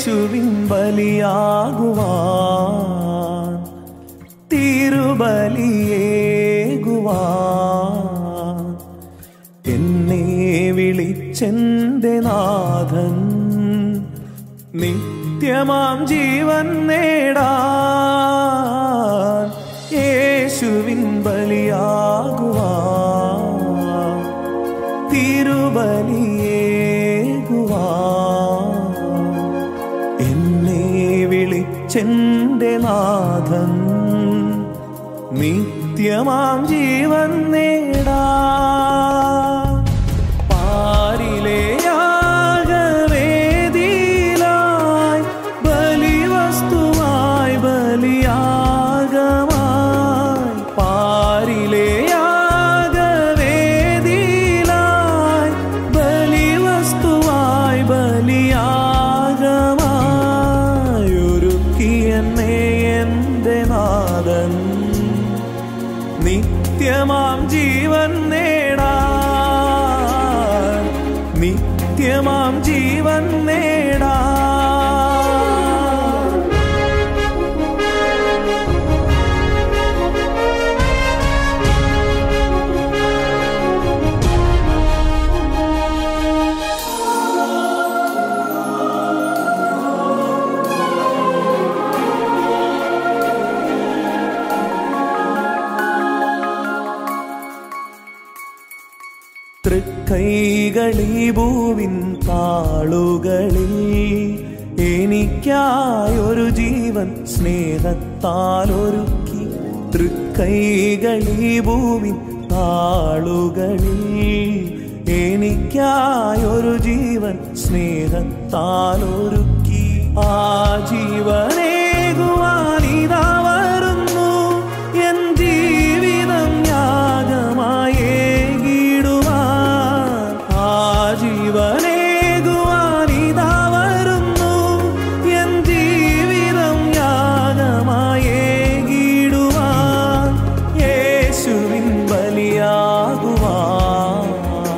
യേശുവിൻ ബലിയാകുവാൻ തിരുബലിയേകുവാൻ എന്നെ വിളിച്ചെന്റെ നാഥൻ നിത്യമാം ജീവൻ നേടാൻ യേശുവിൻ ബലിയാകുവാൻ തിരുബലിയേകുവാൻ എന്നെ വിളിച്ചെന്റെ നാഥൻ നിത്യമാം ജീവൻ നേടാ പാരിലെ യാഗവേദിയിലായി ബലിവസ്തുവായി ബലിയാഗമായി പാരിലെ യാഗവേദിയിലായി ബലിവസ്തുവായി ബലിയാഗമായി ഒരുക്കിയെന്നെ എൻ്റെ നാഥൻ നിത്യമാം ജീവൻ നേടാൻ നിത്യമാം ജീവൻ നേടാൻ തൃക്കൈകളീ ഭൂവിൻ താളുകളിൽ എനിക്കായൊരു ജീവൻ സ്നേഹത്താൽ ഒരുക്കി തൃക്കൈകളീ ഭൂവിൻ താളുകളിൽ എനിക്കായൊരു ജീവൻ സ്നേഹത്താൽ ഒരുക്കി ആ ജീവനേകുവാനിതാ വരുന്നു എൻ ജീവിതം യാഗമായി ഏകിടുവാൻ ആ ജീവനേകുവാനിതാ വരുന്നു എൻ ജീവിതം യാഗമായി ഏകിടുവാൻ യേശുവിൻ ബലിയാകുവാൻ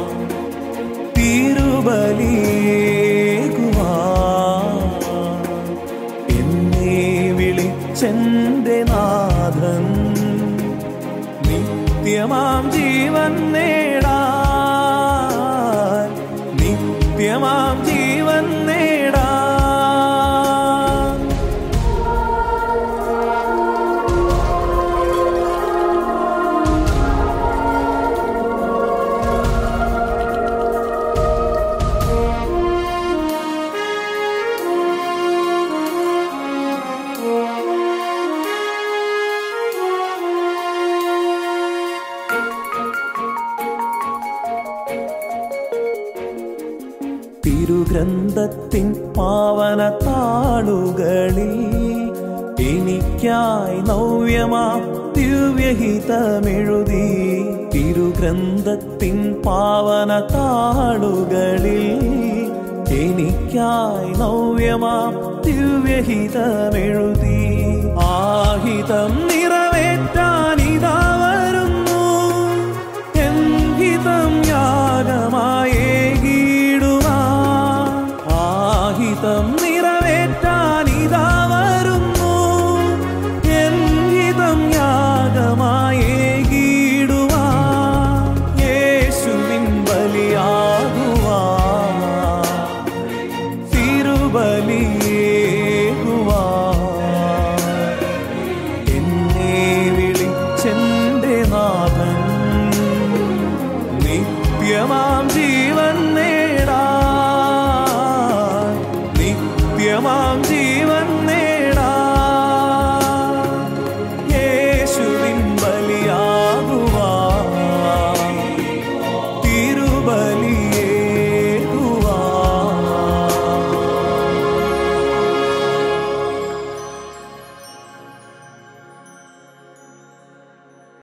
തിരുബലിയേകുവാൻ എന്നെ വിളിച്ചെന്റെ നാഥൻ നിത്യമാം ജീവൻ നേടാൻ നിത്യമാം ജീവൻ നേടാൻ തിരുഗ്രന്ഥത്തിൻ പാവന താളുകളിൽ എനിക്കായി നവ്യമാ ദിവ്യഹിതമെഴുതി തിരുഗ്രന്ഥത്തിൻ പാവന താളുകളിൽ എനിക്കായി നവ്യമാ ദിവ്യഹിതമെഴുതി ആഹിതം നീ